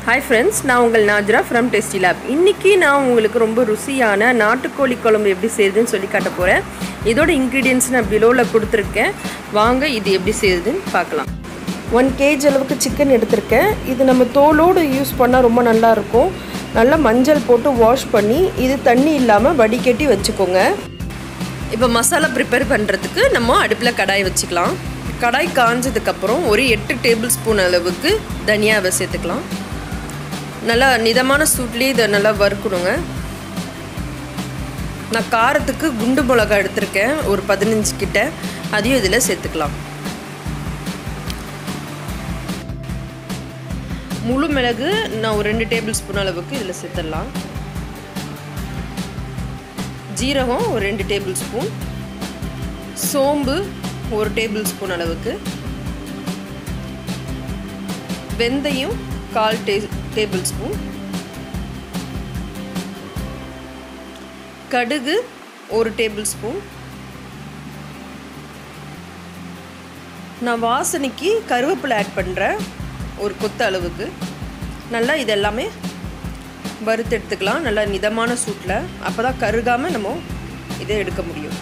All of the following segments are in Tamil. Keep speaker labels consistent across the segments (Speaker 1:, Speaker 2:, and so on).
Speaker 1: ஹாய் ஃப்ரெண்ட்ஸ் நான் உங்கள் நாஜ்ரா ஃப்ரம் டெஸ்டி லேப் இன்றைக்கி நான் உங்களுக்கு ரொம்ப ருசியான நாட்டுக்கோழி குழம்பு எப்படி செய்யுதுன்னு சொல்லி காட்ட போகிறேன் இதோட இன்க்ரீடியன்ஸ் நான் பிலோவில் கொடுத்துருக்கேன் வாங்க இது எப்படி செய்யுதுன்னு பார்க்கலாம் ஒன் கேஜ் அளவுக்கு சிக்கன் எடுத்திருக்கேன் இது நம்ம தோலோடு யூஸ் பண்ணால் ரொம்ப நல்லாயிருக்கும் நல்லா மஞ்சள் போட்டு வாஷ் பண்ணி இது தண்ணி இல்லாமல் வடிகட்டி வச்சுக்கோங்க இப்போ மசாலா ப்ரிப்பேர் பண்ணுறதுக்கு நம்ம அடுப்பில் கடாய் வச்சுக்கலாம் கடாய் காஞ்சதுக்கப்புறம் ஒரு எட்டு டேபிள் ஸ்பூன் அளவுக்கு தனியாவை சேர்த்துக்கலாம் நல்லா நிதமான சூட்லேயே இதை நல்லா வறுக்கணுங்க நான் காரத்துக்கு குண்டு மிளகா எடுத்திருக்கேன் ஒரு பதினஞ்சு கிட்ட அதையும் இதில் சேர்த்துக்கலாம் முழு மிளகு நான் ஒரு ரெண்டு டேபிள் ஸ்பூன் அளவுக்கு இதில் சேர்த்துடலாம் ஜீரகம் ஒரு ரெண்டு டேபிள் ஸ்பூன் சோம்பு ஒரு டேபிள் ஸ்பூன் அளவுக்கு வெந்தயம் கால் டே டேபிள் ஸ்பூன் கடுகு ஒரு டேபிள் ஸ்பூன் நான் வாசனைக்கு கருவேப்பிலை ஆட் பண்ணுறேன் ஒரு கொத்து அளவுக்கு நல்லா இதெல்லாமே வறுத்து எடுத்துக்கலாம் நல்லா மிதமான சூட்டில் அப்போ தான் கருகாமல் நம்ம இதை எடுக்க முடியும்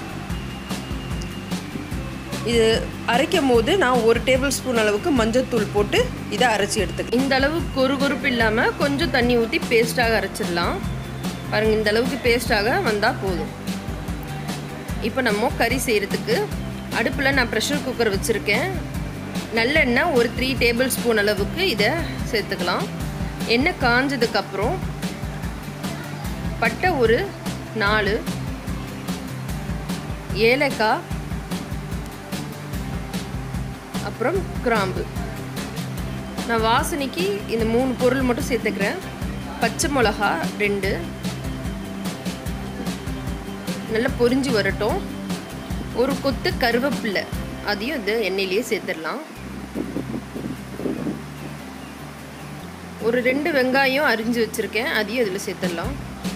Speaker 1: இது அரைக்கும் போது நான் ஒரு டேபிள் ஸ்பூன் அளவுக்கு மஞ்சத்தூள் போட்டு இதை அரைச்சி எடுத்துக்கலாம் இந்த அளவு கொரு கொருப்பு இல்லாமல் கொஞ்சம் தண்ணி ஊற்றி பேஸ்ட்டாக அரைச்சிடலாம் பாருங்கள் இந்த அளவுக்கு பேஸ்ட்டாக வந்தால் போதும் இப்போ நம்ம கறி செய்கிறதுக்கு அடுப்பில் நான் ப்ரெஷர் குக்கர் வச்சுருக்கேன் நல்லெண்ணெய் ஒரு த்ரீ டேபிள் ஸ்பூன் அளவுக்கு இதை சேர்த்துக்கலாம் எண்ணெய் காஞ்சதுக்கப்புறம் பட்டை ஒரு நாலு ஏலக்காய் அப்புறம் கிராம்பு நான் வாசனைக்கு இந்த மூணு பொருள் மட்டும் சேர்த்துக்கிறேன் பச்சை மிளகா ரெண்டு நல்லா பொரிஞ்சு வரட்டும் ஒரு கொத்து கருவேப்பில்லை அதையும் இது எண்ணெயிலேயே சேர்த்துடலாம் ஒரு ரெண்டு வெங்காயம் அரிஞ்சு வச்சுருக்கேன் அதையும் இதில் சேர்த்துடலாம்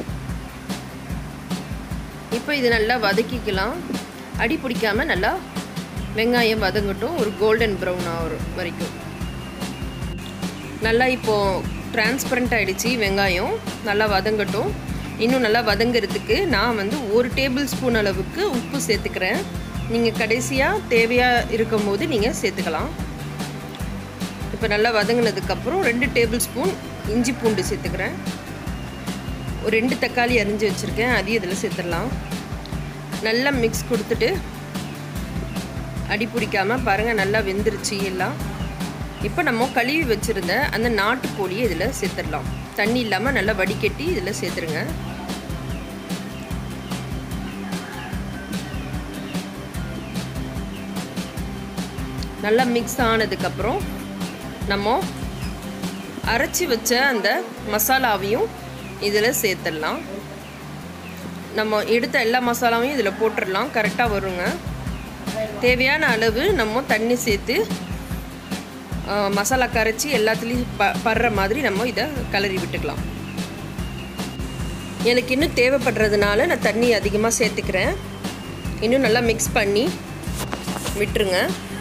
Speaker 1: இப்போ இது நல்லா வதக்கிக்கலாம் அடி பிடிக்காமல் நல்லா வெங்காயம் வதங்கட்டும் ஒரு கோல்டன் ப்ரௌன் ஆகிற வரைக்கும் நல்லா இப்போது டிரான்ஸ்பரண்ட் ஆகிடுச்சு வெங்காயம் நல்லா வதங்கட்டும் இன்னும் நல்லா வதங்கிறதுக்கு நான் வந்து ஒரு டேபிள் ஸ்பூன் அளவுக்கு உப்பு சேர்த்துக்கிறேன் நீங்கள் கடைசியாக தேவையாக இருக்கும் போது நீங்கள் சேர்த்துக்கலாம் இப்போ நல்லா வதங்கினதுக்கப்புறம் ரெண்டு டேபிள் ஸ்பூன் இஞ்சி பூண்டு சேர்த்துக்கிறேன் ஒரு ரெண்டு தக்காளி அரிஞ்சு வச்சுருக்கேன் அதையும் இதில் சேர்த்துடலாம் நல்லா மிக்ஸ் கொடுத்துட்டு அடி பிடிக்காமல் பாருங்கள் நல்லா வெந்துருச்சு எல்லாம் இப்போ நம்ம கழுவி வச்சுருந்த அந்த நாட்டுக்கோழியை இதில் சேர்த்துடலாம் தண்ணி இல்லாமல் நல்லா வடிகட்டி இதில் சேர்த்துருங்க நல்லா மிக்ஸ் ஆனதுக்கப்புறம் நம்ம அரைச்சி வச்ச அந்த மசாலாவையும் இதில் சேர்த்துடலாம் நம்ம எடுத்த எல்லா மசாலாவையும் இதில் போட்டுடலாம் கரெக்டாக வருங்க தேவையான அளவு நம்ம தண்ணி சேர்த்து மசாலா கரைச்சி எல்லாத்துலேயும் ப படுற மாதிரி நம்ம இதை கலரி விட்டுக்கலாம் எனக்கு இன்னும் தேவைப்படுறதுனால நான் தண்ணி அதிகமாக சேர்த்துக்கிறேன் இன்னும் நல்லா மிக்ஸ் பண்ணி விட்டுருங்க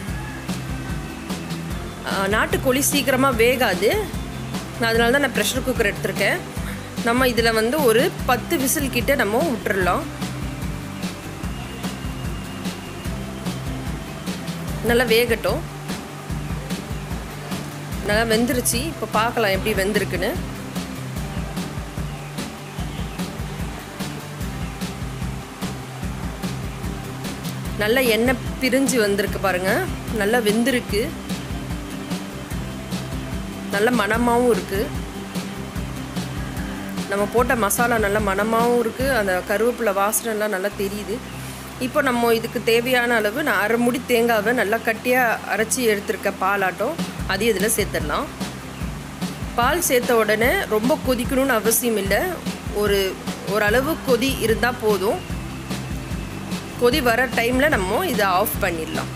Speaker 1: நாட்டுக்கோழி சீக்கிரமாக வேகாது அதனால தான் நான் ப்ரெஷர் குக்கர் எடுத்திருக்கேன் நம்ம இதில் வந்து ஒரு பத்து விசில் கிட்ட நம்ம விட்டுறலாம் நல்லா வேகட்டும் நல்லா வெந்துருச்சு இப்போ பார்க்கலாம் எப்படி வெந்திருக்குன்னு நல்ல எண்ணெய் பிரிஞ்சு வந்திருக்கு பாருங்க நல்லா வெந்திருக்கு நல்ல மணமாகவும் இருக்குது நம்ம போட்ட மசாலா நல்ல மணமாகவும் இருக்குது அந்த கருவேப்பிலை வாசனைலாம் நல்லா தெரியுது இப்போ நம்ம இதுக்கு தேவையான அளவு நான் அரை முடி தேங்காவை நல்லா கட்டியாக அரைச்சி எடுத்துருக்க பாலாட்டம் அதையும் இதில் சேர்த்துடலாம் பால் சேர்த்த உடனே ரொம்ப கொதிக்கணும்னு அவசியம் இல்லை ஒரு ஓரளவு கொதி இருந்தால் போதும் கொதி வர டைமில் நம்ம இதை ஆஃப் பண்ணிடலாம்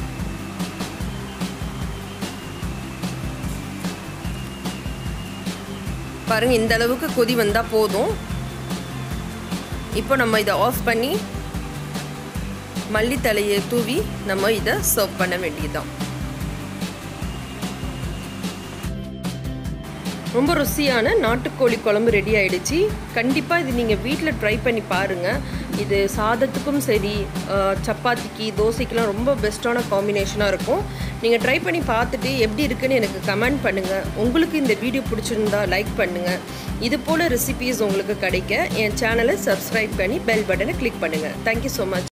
Speaker 1: பாருங்கள் இந்த அளவுக்கு கொதி வந்தால் போதும் இப்போ நம்ம இதை ஆஃப் பண்ணி மல்லித்தலையை தூவி நம்ம இதை சர்வ் பண்ண வேண்டியதுதான் ரொம்ப ருசியான நாட்டுக்கோழி குழம்பு ரெடி ஆயிடுச்சு கண்டிப்பாக இது நீங்கள் வீட்டில் ட்ரை பண்ணி பாருங்கள் இது சாதத்துக்கும் சரி அஹ், சப்பாத்திக்கு தோசைக்கெலாம் ரொம்ப பெஸ்ட்டான காம்பினேஷனாக இருக்கும் நீங்கள் ட்ரை பண்ணி பார்த்துட்டு எப்படி இருக்குன்னு எனக்கு கமெண்ட் பண்ணுங்கள் உங்களுக்கு இந்த வீடியோ பிடிச்சிருந்தா லைக் பண்ணுங்கள் இது போல் ரெசிபீஸ் உங்களுக்கு கிடைக்க என் சேனலை சப்ஸ்கிரைப் பண்ணி பெல் பட்டனை கிளிக் பண்ணுங்கள் தேங்க்யூ ஸோ மச்